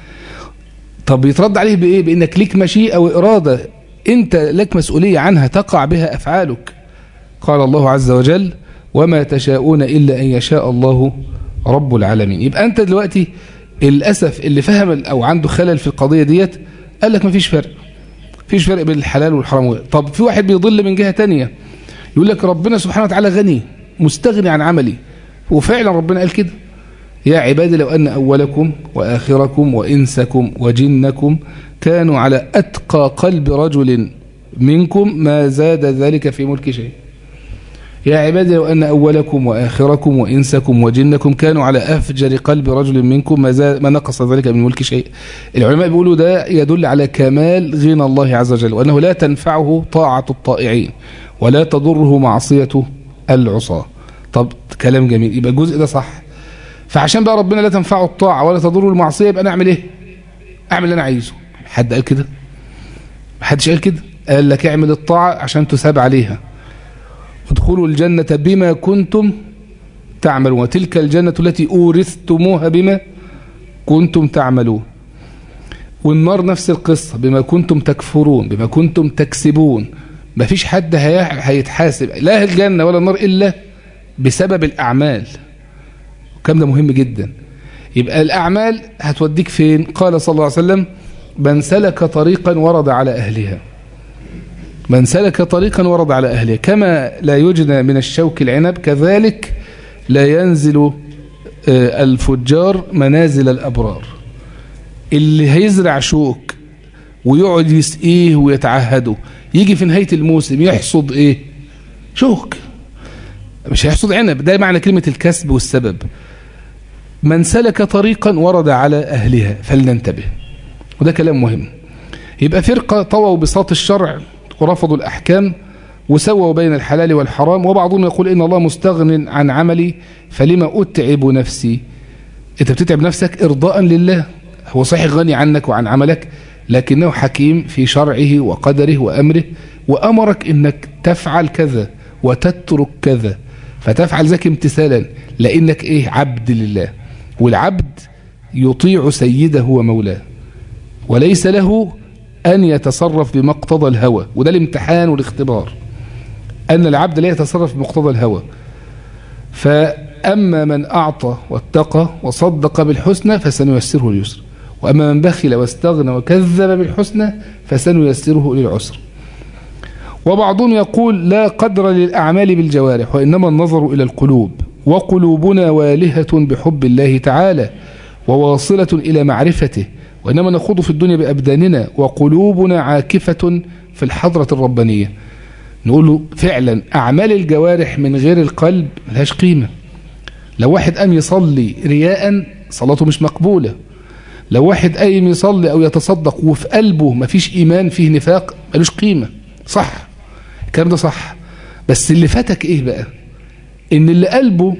طب يترد عليه بايه بانك ليك مشيئة وارادة انت لك مسؤولية عنها تقع بها افعالك قال الله عز وجل وما تشاءون الا ان يشاء الله رب العالمين يبقى انت دلوقتي للاسف اللي فهم او عنده خلل في القضية ديت قال لك مفيش فرق مفيش فرق بين الحلال والحرام طب في واحد بيضل من جهة تانية يقول لك ربنا سبحانه وتعالى غني مستغني عن عملي وفعلا ربنا قال كده يا عبادي لو أن أولكم وآخركم وإنسكم وجنكم كانوا على أتقى قلب رجل منكم ما زاد ذلك في ملك شيء يا عبادي لو أن أولكم وآخركم وإنسكم وجنكم كانوا على أفجر قلب رجل منكم ما, زاد ما نقص ذلك من ملك شيء العلماء بيقولوا ده يدل على كمال غنى الله عز وجل وأنه لا تنفعه طاعة الطائعين ولا تضره معصية العصاة طب كلام جميل يبقى الجزء ده صح فعشان بقى ربنا لا تنفعه الطاعة ولا تضره المعصية يبقى نعمل ايه اعمل اللي انا عايزه حد قال كده محدش قال كده قال لك اعمل الطاعة عشان تثاب عليها ادخلوا الجنة بما كنتم تعملون وتلك الجنة التي أورثتموها بما كنتم تعملون والنار نفس القصة بما كنتم تكفرون بما كنتم تكسبون ما فيش حد هيتحاسب لا الجنة ولا النار إلا بسبب الأعمال الكلام ده مهم جدا يبقى الأعمال هتوديك فين قال صلى الله عليه وسلم من سلك طريقا ورد على أهلها من سلك طريقا ورد على أهلها كما لا يجنى من الشوك العنب كذلك لا ينزل الفجار منازل الأبرار اللي هيزرع شوك ويقعد يسقيه ويتعهده يجي في نهاية الموسم يحصد ايه شوك مش هيحصد عنب ده معنى كلمة الكسب والسبب من سلك طريقا ورد على أهلها فلننتبه وده كلام مهم يبقى فرقة طووا بساط الشرع ورفضوا الأحكام وسووا بين الحلال والحرام وبعضهم يقول إن الله مستغن عن عملي فلما أتعب نفسي أنت بتتعب نفسك إرضاء لله هو صحيح غني عنك وعن عملك لكنه حكيم في شرعه وقدره وأمره وأمرك إنك تفعل كذا وتترك كذا فتفعل ذلك امتثالا لأنك إيه عبد لله والعبد يطيع سيده ومولاه وليس له أن يتصرف بمقتضى الهوى وده الامتحان والاختبار أن العبد لا يتصرف بمقتضى الهوى فأما من أعطى واتقى وصدق بالحسنى فسنيسره اليسر وأما من بخل واستغنى وكذب بالحسنى فسنيسره للعسر وبعضهم يقول لا قدر للأعمال بالجوارح وإنما النظر إلى القلوب وقلوبنا والهة بحب الله تعالى وواصلة إلى معرفته وإنما نخوض في الدنيا بأبداننا وقلوبنا عاكفة في الحضرة الربانية نقول له فعلا أعمال الجوارح من غير القلب ملهاش قيمة لو واحد قام يصلي رياء صلاته مش مقبولة لو واحد قايم يصلي أو يتصدق وفي قلبه مفيش إيمان فيه نفاق ملوش قيمة صح الكلام ده صح بس اللي فاتك إيه بقى إن اللي قلبه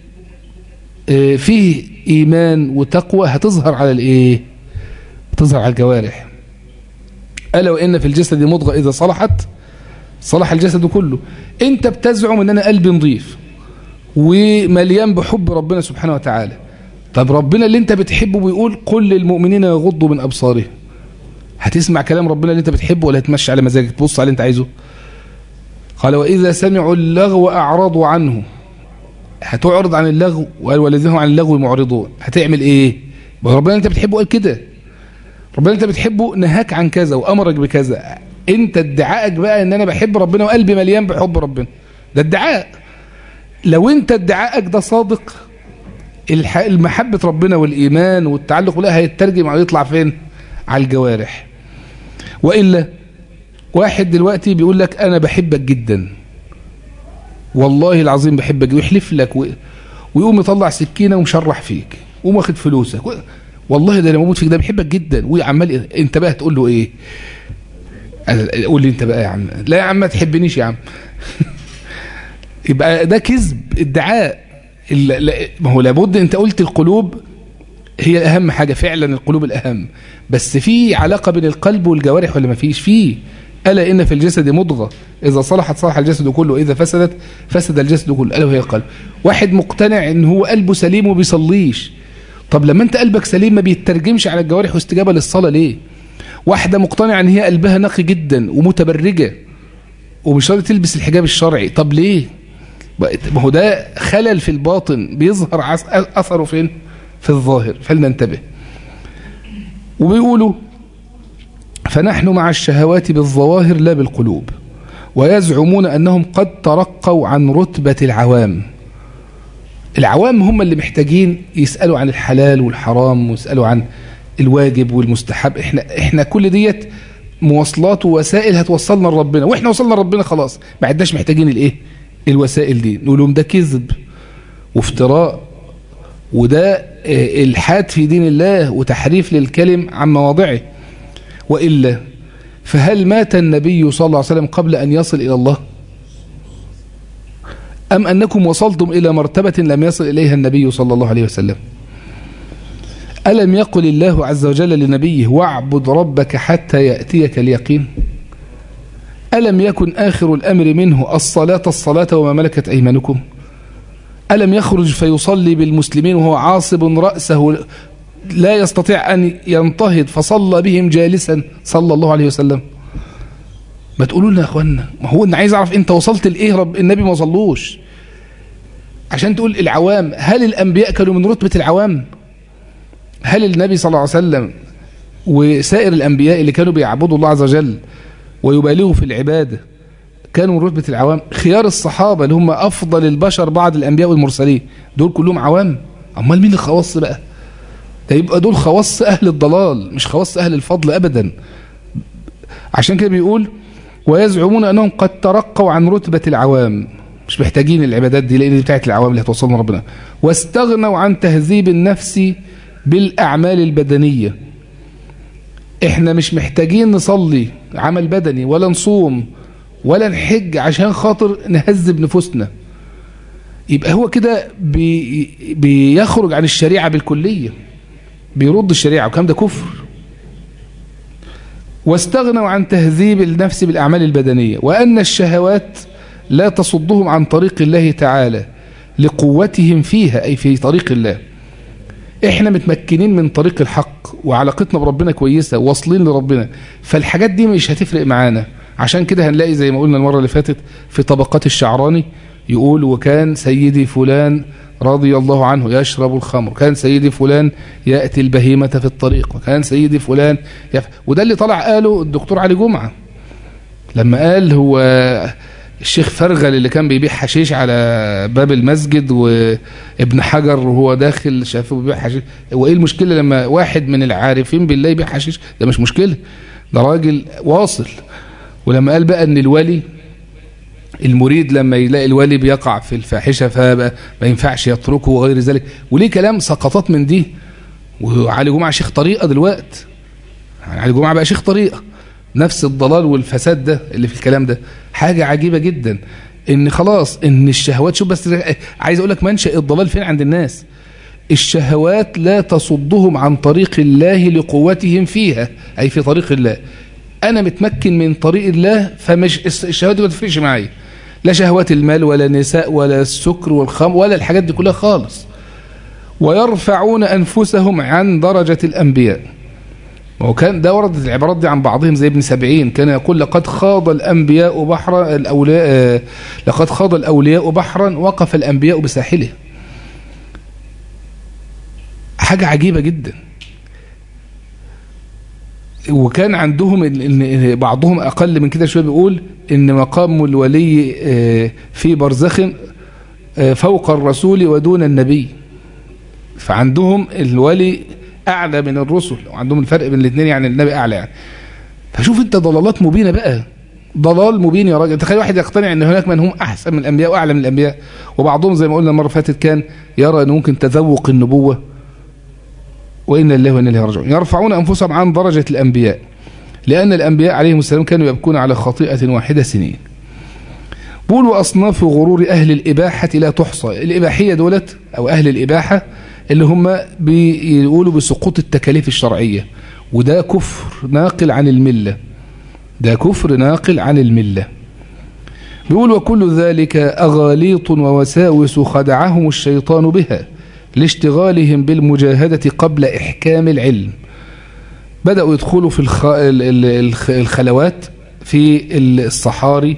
فيه إيمان وتقوى هتظهر على الإيه تظهر على الجوارح ألا وإن في الجسد مضغة إذا صلحت صلح الجسد كله أنت بتزعم أن أنا قلبي نظيف ومليان بحب ربنا سبحانه وتعالى طب ربنا اللي أنت بتحبه بيقول قل للمؤمنين يغضوا من أبصارهم هتسمع كلام ربنا اللي أنت بتحبه ولا هتمشي على مزاجك تبص على اللي أنت عايزه قال وإذا سمعوا اللغو أعرضوا عنه هتعرض عن اللغو والذين هم عن اللغو معرضون هتعمل ايه ربنا انت بتحبه قال كده ربنا انت بتحبه نهاك عن كذا وامرك بكذا انت ادعائك بقى ان انا بحب ربنا وقلبي مليان بحب ربنا ده ادعاء لو انت ادعائك ده صادق المحبة ربنا والايمان والتعلق بالله هيترجم ويطلع فين على الجوارح والا واحد دلوقتي بيقول لك انا بحبك جدا والله العظيم بحبك ويحلف لك و... ويقوم يطلع سكينه ومشرح فيك وقوم واخد فلوسك و... والله ده اللي موجود فيك ده بيحبك جدا وعمال إيه؟ انت بقى تقول له ايه قول لي انت بقى يا عم لا يا عم ما تحبنيش يا عم يبقى ده كذب ادعاء ما هو لابد انت قلت القلوب هي اهم حاجه فعلا القلوب الاهم بس في علاقه بين القلب والجوارح ولا ما فيش فيه ألا إن في الجسد مضغة إذا صلحت صلح الجسد كله وإذا فسدت فسد الجسد كله ألا وهي القلب واحد مقتنع إن هو قلبه سليم وبيصليش طب لما أنت قلبك سليم ما بيترجمش على الجوارح واستجابة للصلاة ليه واحدة مقتنعة إن هي قلبها نقي جدا ومتبرجة ومش راضية تلبس الحجاب الشرعي طب ليه ما هو ده خلل في الباطن بيظهر أثره فين في الظاهر فلننتبه وبيقولوا فنحن مع الشهوات بالظواهر لا بالقلوب ويزعمون أنهم قد ترقوا عن رتبة العوام العوام هم اللي محتاجين يسألوا عن الحلال والحرام ويسألوا عن الواجب والمستحب احنا, احنا كل ديت مواصلات ووسائل هتوصلنا لربنا واحنا وصلنا لربنا خلاص ما عدناش محتاجين الايه الوسائل دي نقول لهم ده كذب وافتراء وده الحاد في دين الله وتحريف للكلم عن مواضعه وإلا فهل مات النبي صلى الله عليه وسلم قبل أن يصل إلى الله أم أنكم وصلتم إلى مرتبة لم يصل إليها النبي صلى الله عليه وسلم ألم يقل الله عز وجل لنبيه واعبد ربك حتى يأتيك اليقين ألم يكن آخر الأمر منه الصلاة الصلاة وما ملكت أيمانكم ألم يخرج فيصلي بالمسلمين وهو عاصب رأسه لا يستطيع أن ينتهض فصلى بهم جالسا صلى الله عليه وسلم ما تقولوا لنا يا اخوانا ما هو انا عايز اعرف انت وصلت لايه رب النبي ما وصلوش عشان تقول العوام هل الانبياء كانوا من رتبه العوام هل النبي صلى الله عليه وسلم وسائر الانبياء اللي كانوا بيعبدوا الله عز وجل ويبالغوا في العباده كانوا من رتبه العوام خيار الصحابه اللي هم افضل البشر بعد الانبياء والمرسلين دول كلهم عوام امال مين الخواص بقى ده يبقى دول خواص أهل الضلال مش خواص أهل الفضل أبدا عشان كده بيقول ويزعمون أنهم قد ترقوا عن رتبة العوام مش محتاجين العبادات دي لأن دي بتاعت العوام اللي هتوصلنا ربنا واستغنوا عن تهذيب النفس بالأعمال البدنية احنا مش محتاجين نصلي عمل بدني ولا نصوم ولا نحج عشان خاطر نهذب نفوسنا يبقى هو كده بي بيخرج عن الشريعة بالكلية بيرد الشريعة وكم ده كفر واستغنوا عن تهذيب النفس بالأعمال البدنية وأن الشهوات لا تصدهم عن طريق الله تعالى لقوتهم فيها أي في طريق الله احنا متمكنين من طريق الحق وعلاقتنا بربنا كويسة واصلين لربنا فالحاجات دي مش هتفرق معانا عشان كده هنلاقي زي ما قلنا المرة اللي فاتت في طبقات الشعراني يقول وكان سيدي فلان رضي الله عنه يشرب الخمر كان سيدي فلان يأتي البهيمة في الطريق وكان سيدي فلان يف... وده اللي طلع قاله الدكتور علي جمعة لما قال هو الشيخ فرغل اللي كان بيبيع حشيش على باب المسجد وابن حجر وهو داخل شافه بيبيع حشيش وايه المشكلة لما واحد من العارفين بالله يبيع حشيش ده مش مشكلة ده راجل واصل ولما قال بقى ان الولي المريد لما يلاقي الولي بيقع في الفاحشة فما ينفعش يتركه وغير ذلك وليه كلام سقطات من دي وعلي جمعة شيخ طريقة دلوقت يعني علي جمعة بقى شيخ طريقة نفس الضلال والفساد ده اللي في الكلام ده حاجة عجيبة جدا ان خلاص ان الشهوات شوف بس عايز اقول لك منشأ الضلال فين عند الناس الشهوات لا تصدهم عن طريق الله لقوتهم فيها اي في طريق الله انا متمكن من طريق الله فمش الشهوات دي ما تفرقش معايا لا شهوات المال ولا النساء ولا السكر والخمر ولا الحاجات دي كلها خالص ويرفعون أنفسهم عن درجة الأنبياء وكان ده وردت العبارات دي عن بعضهم زي ابن سبعين كان يقول لقد خاض الأنبياء بحرا الأولياء لقد خاض الأولياء بحرا وقف الأنبياء بساحله حاجة عجيبة جدا وكان عندهم إن بعضهم أقل من كده شوية بيقول إن مقام الولي في برزخ فوق الرسول ودون النبي فعندهم الولي أعلى من الرسل وعندهم الفرق بين الاثنين يعني النبي أعلى يعني فشوف أنت ضلالات مبينة بقى ضلال مبين يا راجل تخيل واحد يقتنع ان هناك من هم احسن من الانبياء واعلى من الانبياء وبعضهم زي ما قلنا المره فاتت كان يرى ان ممكن تذوق النبوه وإن الله وإن الله راجعون يرفعون أنفسهم عن درجة الأنبياء لأن الأنبياء عليهم السلام كانوا يبكون على خطيئة واحدة سنين بول وأصناف غرور أهل الإباحة لا تحصى الإباحية دولت أو أهل الإباحة اللي هم بيقولوا بسقوط التكاليف الشرعية وده كفر ناقل عن الملة ده كفر ناقل عن الملة بيقول وكل ذلك أغاليط ووساوس خدعهم الشيطان بها لاشتغالهم بالمجاهدة قبل إحكام العلم بدأوا يدخلوا في الخ... الخلوات في الصحاري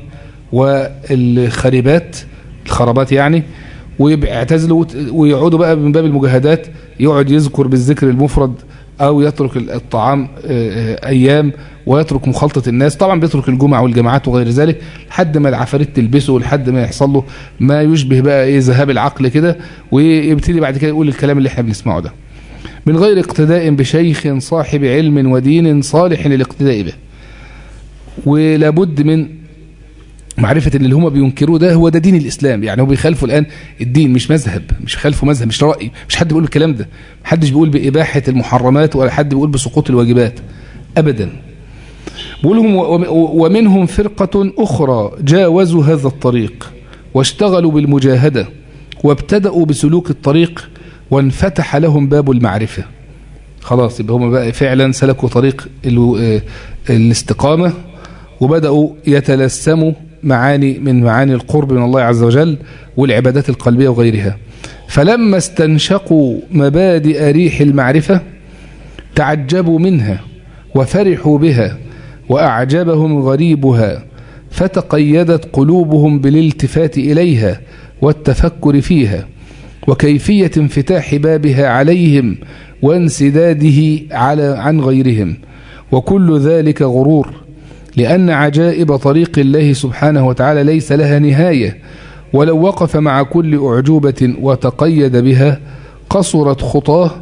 والخربات الخرابات يعني ويعتزلوا ويقعدوا بقى من باب المجاهدات يقعد يذكر بالذكر المفرد أو يترك الطعام أيام ويترك مخالطة الناس طبعا بيترك الجمع والجماعات وغير ذلك لحد ما العفاريت تلبسه ولحد ما يحصل له ما يشبه بقى ايه ذهاب العقل كده ويبتدي بعد كده يقول الكلام اللي احنا بنسمعه ده من غير اقتداء بشيخ صاحب علم ودين صالح للاقتداء به ولابد من معرفة ان اللي هم بينكروه ده هو ده دين الاسلام يعني هو بيخالفوا الان الدين مش مذهب مش خالفه مذهب مش رأي مش حد بيقول الكلام ده محدش بيقول بإباحة المحرمات ولا حد بيقول بسقوط الواجبات ابدا بيقولهم ومنهم فرقة أخرى جاوزوا هذا الطريق واشتغلوا بالمجاهدة وابتدأوا بسلوك الطريق وانفتح لهم باب المعرفة خلاص يبقى هم بقى فعلا سلكوا طريق الاستقامة وبدأوا يتلسموا معاني من معاني القرب من الله عز وجل والعبادات القلبية وغيرها فلما استنشقوا مبادئ ريح المعرفة تعجبوا منها وفرحوا بها وأعجبهم غريبها فتقيدت قلوبهم بالالتفات إليها والتفكر فيها وكيفية انفتاح بابها عليهم وانسداده على عن غيرهم وكل ذلك غرور لأن عجائب طريق الله سبحانه وتعالى ليس لها نهاية ولو وقف مع كل أعجوبة وتقيد بها قصرت خطاه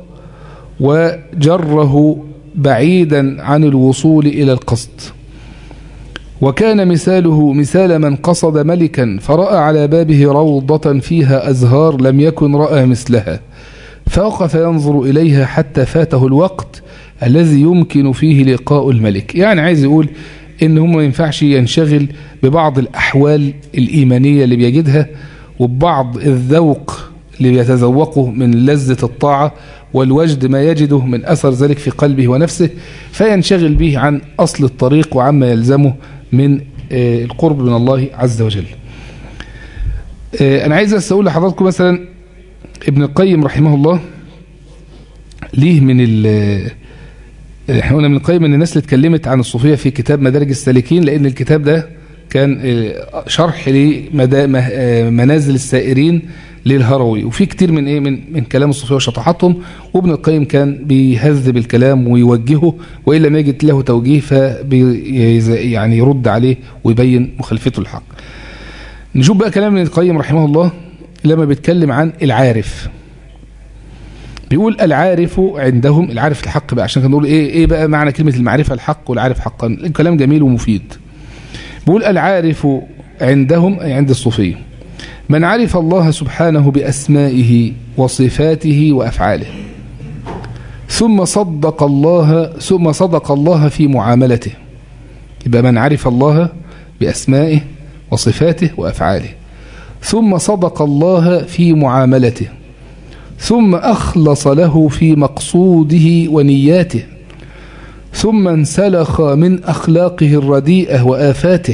وجره بعيدا عن الوصول إلى القصد وكان مثاله مثال من قصد ملكا فرأى على بابه روضة فيها أزهار لم يكن رأى مثلها فوقف ينظر إليها حتى فاته الوقت الذي يمكن فيه لقاء الملك يعني عايز يقول إن هم ما ينفعش ينشغل ببعض الأحوال الإيمانية اللي بيجدها وببعض الذوق اللي بيتذوقه من لذة الطاعة والوجد ما يجده من أثر ذلك في قلبه ونفسه فينشغل به عن أصل الطريق وعما يلزمه من القرب من الله عز وجل أنا عايز أقول لحضراتكم مثلا ابن القيم رحمه الله ليه من ال احنا قلنا من القيم ان الناس اللي اتكلمت عن الصوفيه في كتاب مدارج السالكين لان الكتاب ده كان شرح لمنازل السائرين للهروي وفي كتير من ايه من من كلام الصوفيه وشطحاتهم وابن القيم كان بيهذب الكلام ويوجهه وان لم يجد له توجيه فبي يعني يرد عليه ويبين مخالفته للحق. نشوف بقى كلام ابن القيم رحمه الله لما بيتكلم عن العارف. بيقول العارف عندهم العارف الحق بقى عشان كده نقول ايه ايه بقى معنى كلمه المعرفه الحق والعارف حقا الكلام جميل ومفيد بيقول العارف عندهم أي عند الصوفيه من عرف الله سبحانه باسمائه وصفاته وافعاله ثم صدق الله ثم صدق الله في معاملته يبقى من عرف الله باسمائه وصفاته وافعاله ثم صدق الله في معاملته ثم أخلص له في مقصوده ونياته ثم انسلخ من أخلاقه الرديئة وآفاته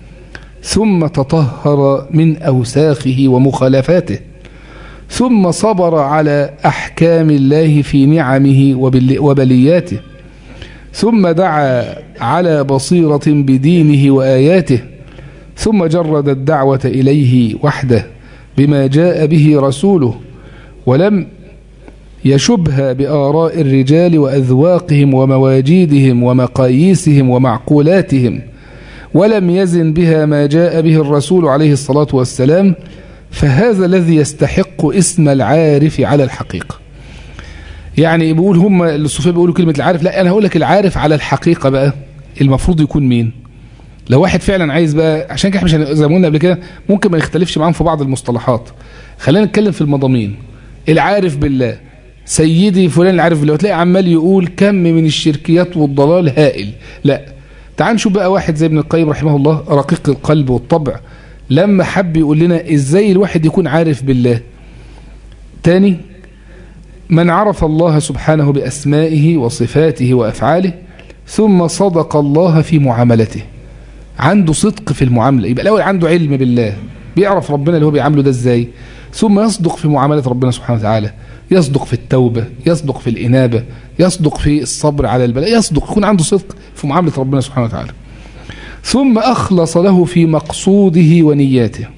ثم تطهر من أوساخه ومخالفاته ثم صبر على أحكام الله في نعمه وبلياته ثم دعا على بصيرة بدينه وآياته ثم جرد الدعوة إليه وحده بما جاء به رسوله ولم يشبه بآراء الرجال وأذواقهم ومواجيدهم ومقاييسهم ومعقولاتهم ولم يزن بها ما جاء به الرسول عليه الصلاة والسلام فهذا الذي يستحق اسم العارف على الحقيقة يعني بيقول هم الصوفيه بيقولوا كلمة العارف لا أنا هقول لك العارف على الحقيقة بقى المفروض يكون مين لو واحد فعلا عايز بقى عشان كده مش زي ما قلنا قبل كده ممكن ما نختلفش معاهم في بعض المصطلحات خلينا نتكلم في المضامين العارف بالله سيدي فلان العارف بالله وتلاقي عمال يقول كم من الشركيات والضلال هائل لا تعال نشوف بقى واحد زي ابن القيم رحمه الله رقيق القلب والطبع لما حب يقول لنا ازاي الواحد يكون عارف بالله تاني من عرف الله سبحانه بأسمائه وصفاته وأفعاله ثم صدق الله في معاملته عنده صدق في المعاملة يبقى الأول عنده علم بالله بيعرف ربنا اللي هو بيعامله ده ازاي ثم يصدق في معاملة ربنا سبحانه وتعالى يصدق في التوبة يصدق في الإنابة يصدق في الصبر على البلاء يصدق يكون عنده صدق في معاملة ربنا سبحانه وتعالى ثم أخلص له في مقصوده ونياته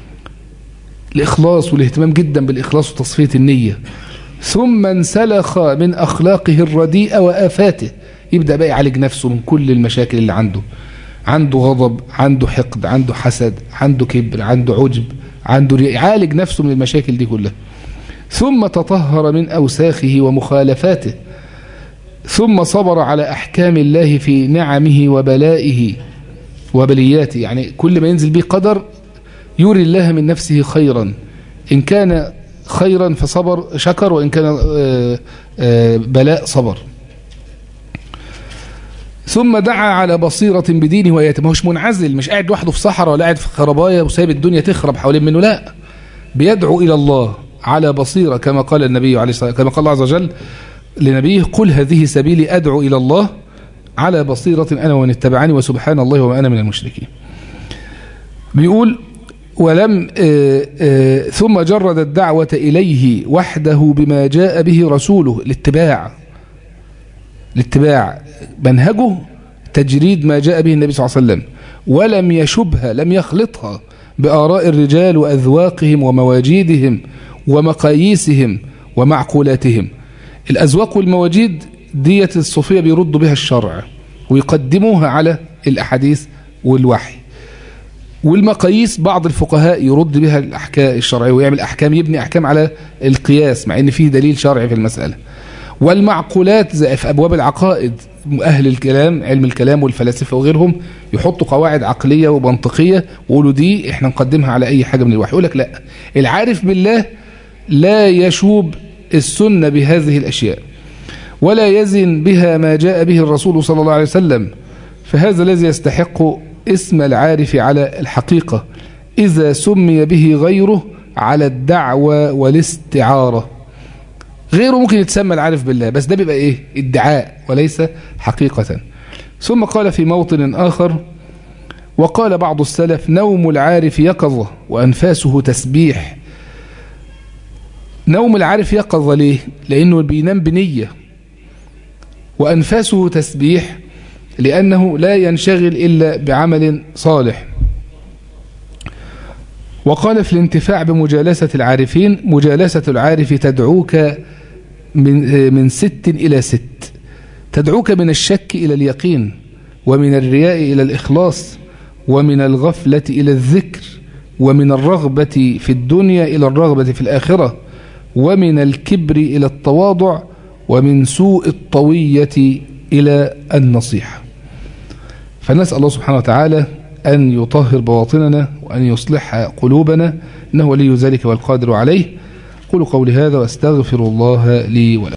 الإخلاص والاهتمام جدا بالإخلاص وتصفية النية ثم انسلخ من أخلاقه الرديئة وآفاته يبدأ بقى يعالج نفسه من كل المشاكل اللي عنده عنده غضب عنده حقد عنده حسد عنده كبر عنده عجب عنده يعالج نفسه من المشاكل دي كلها ثم تطهر من أوساخه ومخالفاته ثم صبر على أحكام الله في نعمه وبلائه وبلياته يعني كل ما ينزل به قدر يري الله من نفسه خيرا إن كان خيرا فصبر شكر وإن كان بلاء صبر ثم دعا على بصيرة بدينه وآياته ما هوش منعزل مش قاعد لوحده في صحراء ولا قاعد في خربايا وسايب الدنيا تخرب حوالين منه لا بيدعو إلى الله على بصيرة كما قال النبي عليه الصلاة كما قال الله عز وجل لنبيه قل هذه سبيلي أدعو إلى الله على بصيرة أنا ومن اتبعني وسبحان الله وما أنا من المشركين بيقول ولم آآ آآ ثم جرد الدعوة إليه وحده بما جاء به رسوله الاتباع الاتباع منهجه تجريد ما جاء به النبي صلى الله عليه وسلم ولم يشبها لم يخلطها بآراء الرجال وأذواقهم ومواجيدهم ومقاييسهم ومعقولاتهم الأذواق والمواجيد دية الصوفية بيردوا بها الشرع ويقدموها على الأحاديث والوحي والمقاييس بعض الفقهاء يرد بها الأحكام الشرعية ويعمل أحكام يبني أحكام على القياس مع أن فيه دليل شرعي في المسألة والمعقولات زي في أبواب العقائد أهل الكلام علم الكلام والفلاسفة وغيرهم يحطوا قواعد عقلية ومنطقية ويقولوا دي احنا نقدمها على أي حاجة من الوحي يقول لك لا العارف بالله لا يشوب السنة بهذه الأشياء ولا يزن بها ما جاء به الرسول صلى الله عليه وسلم فهذا الذي يستحق اسم العارف على الحقيقة إذا سمي به غيره على الدعوة والاستعارة غيره ممكن يتسمى العارف بالله بس ده بيبقى ايه ادعاء وليس حقيقة ثم قال في موطن آخر وقال بعض السلف نوم العارف يقظة وأنفاسه تسبيح نوم العارف يقظة ليه لأنه بينام بنية وأنفاسه تسبيح لأنه لا ينشغل إلا بعمل صالح وقال في الانتفاع بمجالسة العارفين مجالسة العارف تدعوك من, من ست إلى ست تدعوك من الشك إلى اليقين ومن الرياء إلى الإخلاص ومن الغفلة إلى الذكر ومن الرغبة في الدنيا إلى الرغبة في الآخرة ومن الكبر إلى التواضع ومن سوء الطوية إلى النصيحة فنسأل الله سبحانه وتعالى أن يطهر بواطننا وأن يصلح قلوبنا إنه ولي ذلك والقادر عليه قولوا قولي هذا واستغفر الله لي ولكم